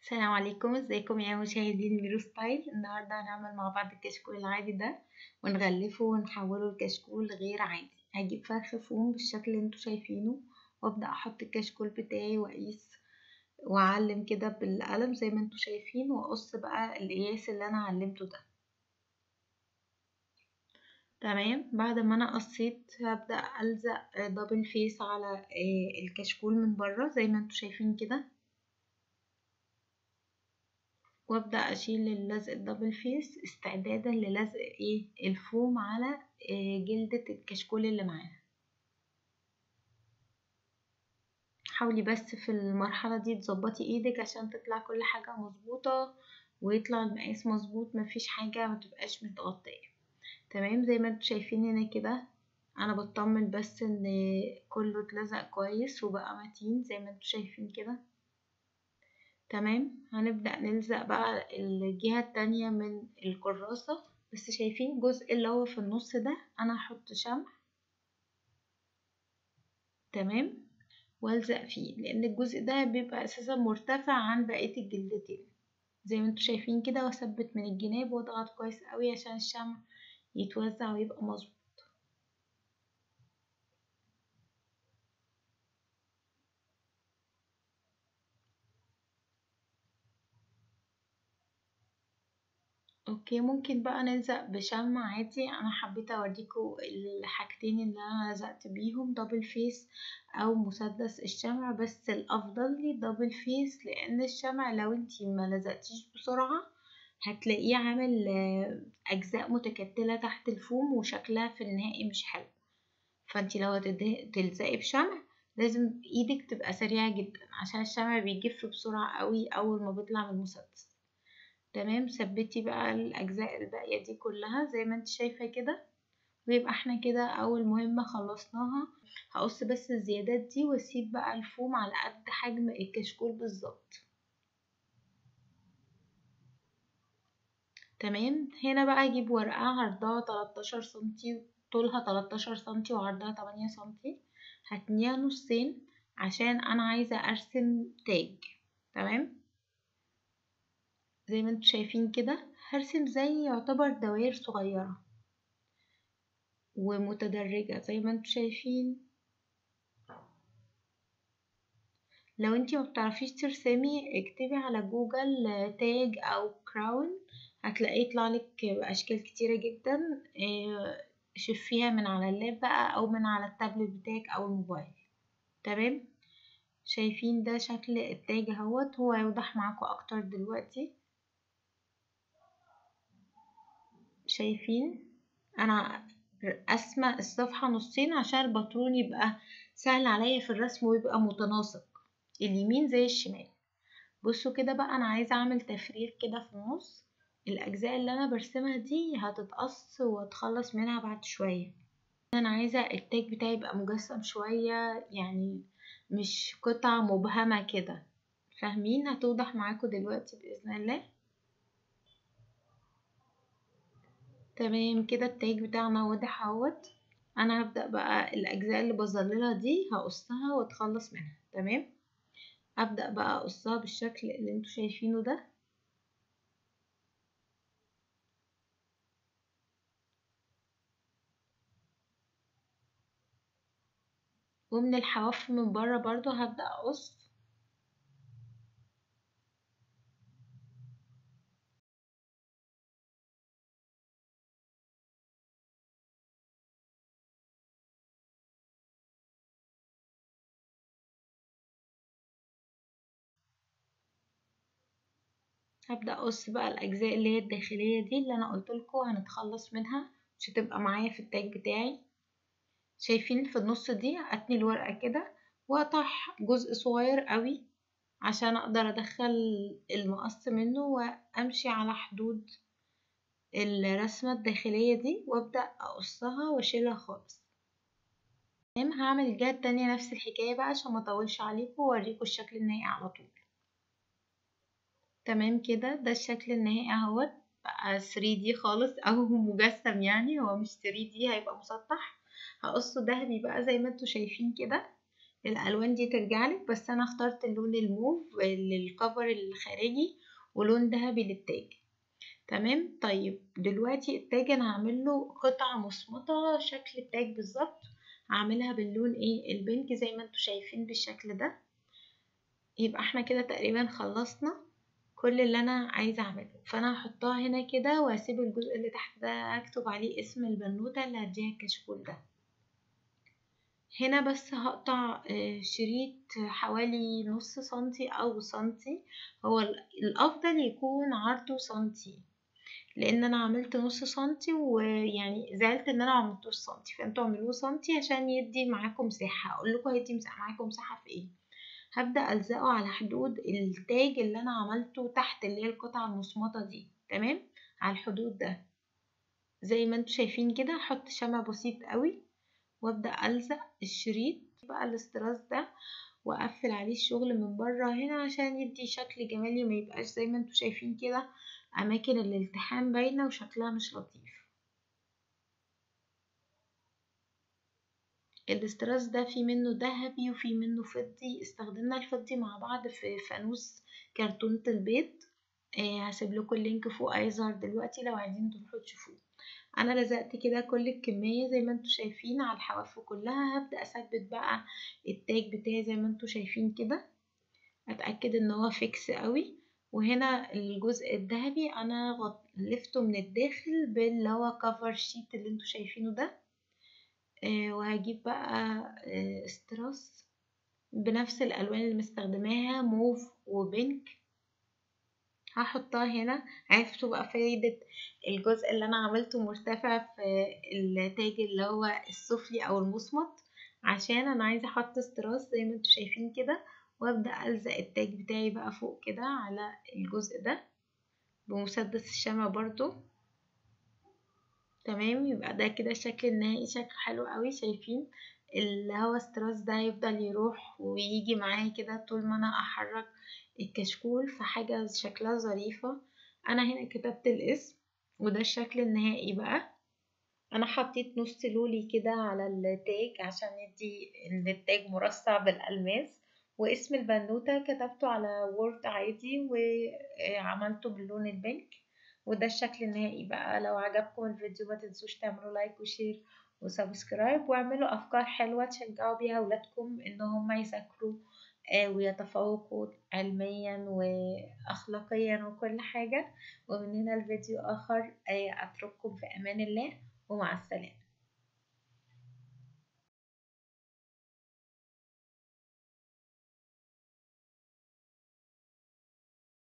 السلام عليكم ازيكم يا مشاهدين ميرو ستايل النهارده هنعمل مع بعض الكشكول العادي ده ونغلفه ونحوله لكشكول غير عادي هجيب فرخ فوم بالشكل اللي انتوا شايفينه وابدا احط الكشكول بتاعي واقيس واعلم كده بالقلم زي ما انتوا شايفين واقص بقى القياس اللي انا علمته ده تمام بعد ما انا قصيت هبدا الزق دبل فيس على الكشكول من بره زي ما انتوا شايفين كده وابدا اشيل اللزق الدبل فيس استعدادا للزق ايه الفوم على إيه جلدة الكشكول اللي معانا حاولي بس في المرحلة دي تظبطي ايدك عشان تطلع كل حاجة مظبوطة ويطلع المقاس مظبوط مفيش حاجة متبقاش متغطية تمام زي ما انتوا شايفين هنا كده انا بطمن بس ان كله اتلزق كويس وبقى متين زي ما انتوا شايفين كده تمام هنبدأ نلزق بقى الجهة التانية من الكراسة بس شايفين الجزء اللي هو في النص ده انا هحط شمع تمام والزق فيه لان الجزء ده بيبقى اساسا مرتفع عن بقية الجلدتين زي ما انتوا شايفين كده واثبت من الجناب واضغط كويس قوي عشان الشمع يتوزع ويبقى مظبوط اوكي ممكن بقى نلزق بشمع عادي انا حبيت اوريكم الحاجتين اللي انا لزقت بيهم دبل فيس او مسدس الشمع بس الافضل لي دبل فيس لان الشمع لو انتي ما لزقتيش بسرعة هتلاقيه عامل اجزاء متكتلة تحت الفوم وشكلها في النهائي مش حلو فانتي لو هتلزقي بشمع لازم ايدك تبقى سريعة جدا عشان الشمع بيجف بسرعة قوي اول ما بيطلع من المسدس تمام ثبتي بقى الاجزاء الباقيه دي كلها زي ما انت شايفه كده ويبقى احنا كده اول مهمه خلصناها هقص بس الزيادات دي واسيب بقى الفوم على قد حجم الكشكول بالظبط تمام هنا بقى اجيب ورقه عرضها 13 سنتي طولها 13 سنتي وعرضها 8 سنتي هتنيها نصين عشان انا عايزه ارسم تاج تمام زي ما انتوا شايفين كده هرسم زي يعتبر دوائر صغيرة ومتدرجة زي ما انتوا شايفين لو انتي مبتعرفيش ترسمي اكتبي على جوجل تاج او كراون هتلاقيه يطلعلك اشكال كتيرة جدا شوفيها من على اللاب بقى او من على التابلت بتاعك او الموبايل تمام شايفين ده شكل التاج اهوت هو هيوضح معاكم اكتر دلوقتي شايفين انا قسمة الصفحة نصين عشان الباترون يبقى سهل عليا في الرسم ويبقى متناسق اليمين زي الشمال بصوا كده بقى انا عايزة اعمل تفريغ كده في النص الاجزاء اللي انا برسمها دي هتتقص واتخلص منها بعد شوية انا عايزة التاج بتاعي يبقى مجسم شوية يعني مش قطعة مبهمة كده فاهمين هتوضح معاكم دلوقتي بإذن الله تمام كده التاج بتاعنا واضح اهوت انا هبدأ بقى الاجزاء اللي بظللها دي هقصها واتخلص منها تمام ابدأ بقى اقصها بالشكل اللي انتوا شايفينه ده ومن الحواف من بره برضو هبدأ اقص هبدأ أقص بقى الأجزاء اللي هي الداخلية دي اللي أنا قلتلكوا هنتخلص منها مش هتبقى معايا في التاج بتاعي شايفين في النص دي أتني الورقة كده وأقطع جزء صغير قوي عشان أقدر أدخل المقص منه وأمشي على حدود الرسمة الداخلية دي وأبدأ أقصها وأشيلها خالص تمام هعمل الجهة التانية نفس الحكاية بقى عشان مطولش عليكم وأوريكم الشكل النهائي على طول تمام كده ده الشكل النهائي اهوت بقى 3D خالص او مجسم يعني هو مش 3D هيبقى مسطح هقصه دهبي بقى زي ما انتوا شايفين كده الالوان دي ترجعلك بس انا اخترت اللون الموف للكفر الخارجي ولون ذهبي للتاج تمام طيب دلوقتي التاج انا هعمل له قطعة مصمطة شكل التاج بالظبط هعملها باللون ايه البنك زي ما انتوا شايفين بالشكل ده يبقى احنا كده تقريبا خلصنا كل اللي انا عايزه اعمله فانا هحطها هنا كده واسيب الجزء اللي تحت ده اكتب عليه اسم البنوته اللي هديها الكشكول ده هنا بس هقطع شريط حوالي نص سنتي او سنتي هو الافضل يكون عرضه سنتي لان انا عملت نص سنتي ويعني زعلت ان انا عملتوش سنتي فانتوا اعملوه سنتي عشان يدي معاكم مساحه اقول لكم هيدي مساحه معاكم مساحه في ايه هبدا الزقه على حدود التاج اللي انا عملته تحت اللي هي القطعه المصمطه دي تمام على الحدود ده زي ما انتوا شايفين كده هحط شمع بسيط قوي وابدا الزق الشريط بقى الاستراس ده واقفل عليه الشغل من بره هنا عشان يدي شكل جمالي ما يبقاش زي ما انتوا شايفين كده اماكن الالتحام باينه وشكلها مش لطيف الاستراس ده في منه ذهبي وفي منه فضي استخدمنا الفضي مع بعض في فانوس كرتونة البيض آه هسيب لكم اللينك فوق هيظهر دلوقتي لو عايزين تروحوا تشوفوه انا لزقت كده كل الكمية زي ما انتوا شايفين على الحواف كلها هبدأ اثبت بقى التاج بتاعي زي ما انتوا شايفين كده اتأكد ان هو فيكس قوي وهنا الجزء الذهبي انا لفته من الداخل باللي هو كفر شيت اللي انتوا شايفينه ده آه وهجيب بقى آه استراس بنفس الالوان اللي مستخدماها موف وبينك هحطها هنا عرفتوا بقى فايدة الجزء اللي انا عملته مرتفع في التاج اللي هو السفلي او المصمت عشان انا عايزة احط استراس زي ما انتوا شايفين كده وابدأ الزق التاج بتاعي بقى فوق كده على الجزء ده بمسدس الشمع برضو تمام يبقى ده كده الشكل النهائي شكله حلو قوي شايفين الهوا ستراس ده هيفضل يروح ويجي معايا كده طول ما انا احرك الكشكول فحاجة شكلها ظريفة انا هنا كتبت الاسم وده الشكل النهائي بقى انا حطيت نص لولي كده على التاج عشان يدي ان التاج مرصع بالالماس واسم البنوتة كتبته على وورد عادي وعملته باللون البنك وده الشكل النهائي بقى لو عجبكم الفيديو ما تنسوش تعملوا لايك وشير وسبسكرايب واعملوا افكار حلوة تشجعوا بيها اولادكم ان هم يذاكروا ويتفوقوا علميا واخلاقيا وكل حاجة ومن هنا الفيديو اخر اترككم في امان الله ومع السلامة